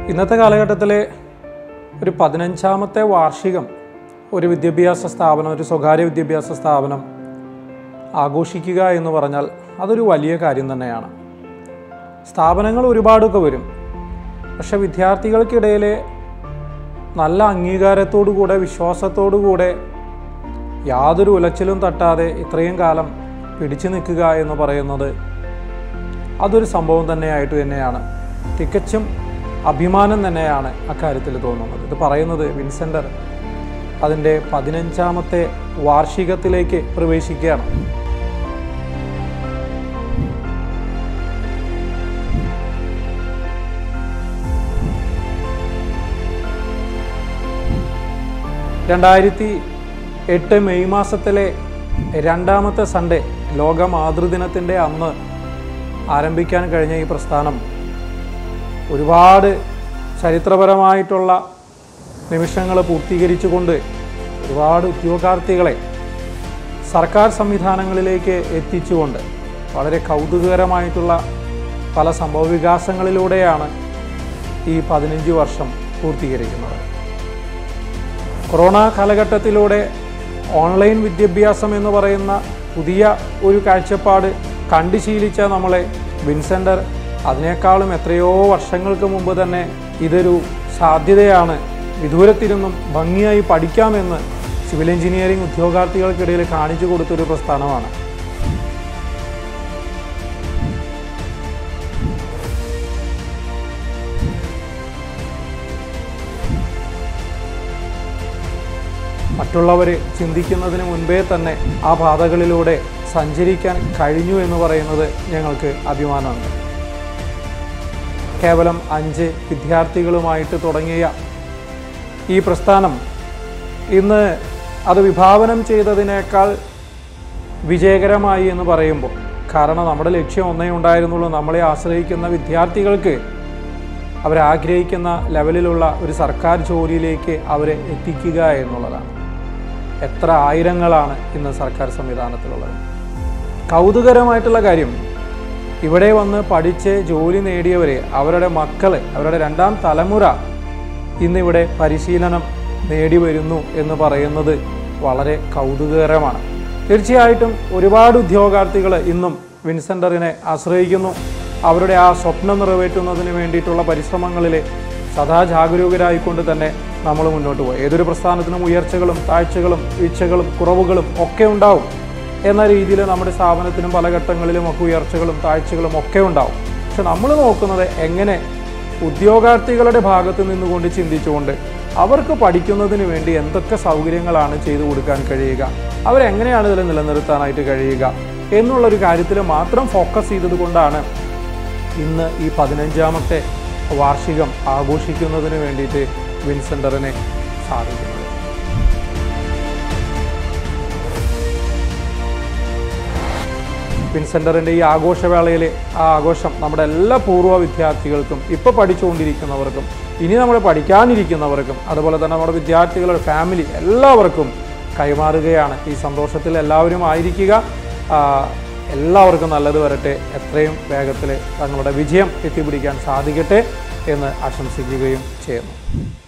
ഇന്നത്തെ കാലഘട്ടത്തിലെ ഒരു പതിനഞ്ചാമത്തെ വാർഷികം ഒരു വിദ്യാഭ്യാസ സ്ഥാപനം ഒരു സ്വകാര്യ വിദ്യാഭ്യാസ സ്ഥാപനം ആഘോഷിക്കുക എന്ന് പറഞ്ഞാൽ അതൊരു വലിയ കാര്യം തന്നെയാണ് സ്ഥാപനങ്ങൾ ഒരുപാടൊക്കെ വരും പക്ഷെ വിദ്യാർത്ഥികൾക്കിടയിലെ നല്ല അംഗീകാരത്തോടു കൂടെ വിശ്വാസത്തോടു കൂടെ യാതൊരു ഉലച്ചിലും തട്ടാതെ ഇത്രയും കാലം പിടിച്ചു നിൽക്കുക എന്ന് പറയുന്നത് അതൊരു സംഭവം തന്നെയായിട്ട് തന്നെയാണ് തികച്ചും അഭിമാനം തന്നെയാണ് അക്കാര്യത്തിൽ തോന്നുന്നത് ഇത് പറയുന്നത് വിൻസെൻ്റർ അതിൻ്റെ പതിനഞ്ചാമത്തെ വാർഷികത്തിലേക്ക് പ്രവേശിക്കുകയാണ് രണ്ടായിരത്തി എട്ട് മെയ് മാസത്തിലെ രണ്ടാമത്തെ സൺഡേ ലോക മാതൃദിനത്തിൻ്റെ അന്ന് ആരംഭിക്കാൻ കഴിഞ്ഞ ഈ പ്രസ്ഥാനം ഒരുപാട് ചരിത്രപരമായിട്ടുള്ള നിമിഷങ്ങൾ പൂർത്തീകരിച്ചുകൊണ്ട് ഒരുപാട് ഉദ്യോഗാർത്ഥികളെ സർക്കാർ സംവിധാനങ്ങളിലേക്ക് എത്തിച്ചുകൊണ്ട് വളരെ കൗതുകകരമായിട്ടുള്ള പല സംഭവ വികാസങ്ങളിലൂടെയാണ് ഈ പതിനഞ്ച് വർഷം പൂർത്തീകരിക്കുന്നത് കൊറോണ കാലഘട്ടത്തിലൂടെ ഓൺലൈൻ വിദ്യാഭ്യാസം എന്ന് പറയുന്ന പുതിയ ഒരു കാഴ്ചപ്പാട് കണ്ടു ശീലിച്ച നമ്മളെ വിൻസെൻ്റർ അതിനേക്കാളും എത്രയോ വർഷങ്ങൾക്ക് മുമ്പ് തന്നെ ഇതൊരു സാധ്യതയാണ് വിദൂരത്തിരുന്നും ഭംഗിയായി പഠിക്കാമെന്ന് സിവിൽ എഞ്ചിനീയറിംഗ് ഉദ്യോഗാർത്ഥികൾക്കിടയിൽ കാണിച്ചു കൊടുത്തൊരു പ്രസ്ഥാനമാണ് മറ്റുള്ളവർ ചിന്തിക്കുന്നതിന് മുൻപേ തന്നെ ആ പാതകളിലൂടെ സഞ്ചരിക്കാൻ കഴിഞ്ഞു എന്ന് പറയുന്നത് ഞങ്ങൾക്ക് അഭിമാനമുണ്ട് കേവലം അഞ്ച് വിദ്യാർത്ഥികളുമായിട്ട് തുടങ്ങിയ ഈ പ്രസ്ഥാനം ഇന്ന് അത് വിഭാവനം ചെയ്തതിനേക്കാൾ വിജയകരമായി എന്ന് പറയുമ്പോൾ കാരണം നമ്മുടെ ലക്ഷ്യം ഒന്നേ ഉണ്ടായിരുന്നുള്ളൂ നമ്മളെ ആശ്രയിക്കുന്ന വിദ്യാർത്ഥികൾക്ക് അവരാഗ്രഹിക്കുന്ന ലെവലിലുള്ള ഒരു സർക്കാർ ജോലിയിലേക്ക് അവരെ എത്തിക്കുക എന്നുള്ളതാണ് എത്ര ആയിരങ്ങളാണ് ഇന്ന് സർക്കാർ സംവിധാനത്തിലുള്ളത് കൗതുകരമായിട്ടുള്ള കാര്യം ഇവിടെ വന്ന് പഠിച്ച് ജോലി നേടിയവരെ അവരുടെ മക്കൾ അവരുടെ രണ്ടാം തലമുറ ഇന്നിവിടെ പരിശീലനം നേടി വരുന്നു എന്ന് പറയുന്നത് വളരെ കൗതുകകരമാണ് തീർച്ചയായിട്ടും ഒരുപാട് ഉദ്യോഗാർത്ഥികൾ ഇന്നും വിൻസെൻ്ററിനെ ആശ്രയിക്കുന്നു അവരുടെ ആ സ്വപ്നം നിറവേറ്റുന്നതിന് വേണ്ടിയിട്ടുള്ള പരിശ്രമങ്ങളിൽ സദാ ജാഗരൂകരായിക്കൊണ്ട് തന്നെ നമ്മൾ മുന്നോട്ട് പോയി ഏതൊരു പ്രസ്ഥാനത്തിനും ഉയർച്ചകളും താഴ്ചകളും വീഴ്ചകളും കുറവുകളും ഒക്കെ ഉണ്ടാവും എന്ന രീതിയിൽ നമ്മുടെ സ്ഥാപനത്തിനും പല ഘട്ടങ്ങളിലും ഒക്കെ ഉയർച്ചകളും താഴ്ചകളും ഒക്കെ ഉണ്ടാവും പക്ഷെ നമ്മൾ നോക്കുന്നത് എങ്ങനെ ഉദ്യോഗാർത്ഥികളുടെ ഭാഗത്ത് നിന്നുകൊണ്ട് ചിന്തിച്ചുകൊണ്ട് അവർക്ക് പഠിക്കുന്നതിന് വേണ്ടി എന്തൊക്കെ സൗകര്യങ്ങളാണ് ചെയ്തു കൊടുക്കാൻ കഴിയുക അവരെങ്ങനെയാണ് ഇതിൽ നിലനിർത്താനായിട്ട് കഴിയുക എന്നുള്ളൊരു കാര്യത്തിൽ മാത്രം ഫോക്കസ് ചെയ്തത് കൊണ്ടാണ് ഇന്ന് ഈ പതിനഞ്ചാമത്തെ വാർഷികം ആഘോഷിക്കുന്നതിന് വേണ്ടിയിട്ട് വിൻസെൻ്ററിനെ സാധിക്കുന്നത് വിൻസെൻ്ററിൻ്റെ ഈ ആഘോഷവേളയിൽ ആ ആഘോഷം നമ്മുടെ എല്ലാ പൂർവ്വ വിദ്യാർത്ഥികൾക്കും ഇപ്പോൾ പഠിച്ചുകൊണ്ടിരിക്കുന്നവർക്കും ഇനി നമ്മൾ പഠിക്കാനിരിക്കുന്നവർക്കും അതുപോലെ തന്നെ നമ്മുടെ വിദ്യാർത്ഥികളുടെ ഫാമിലി എല്ലാവർക്കും കൈമാറുകയാണ് ഈ സന്തോഷത്തിൽ എല്ലാവരും ആയിരിക്കുക ആ, എല്ലാവർക്കും നല്ലത് വരട്ടെ എത്രയും വേഗത്തിൽ തങ്ങളുടെ വിജയം എത്തിപ്പിടിക്കാൻ സാധിക്കട്ടെ എന്ന് ആശംസിക്കുകയും ചെയ്യുന്നു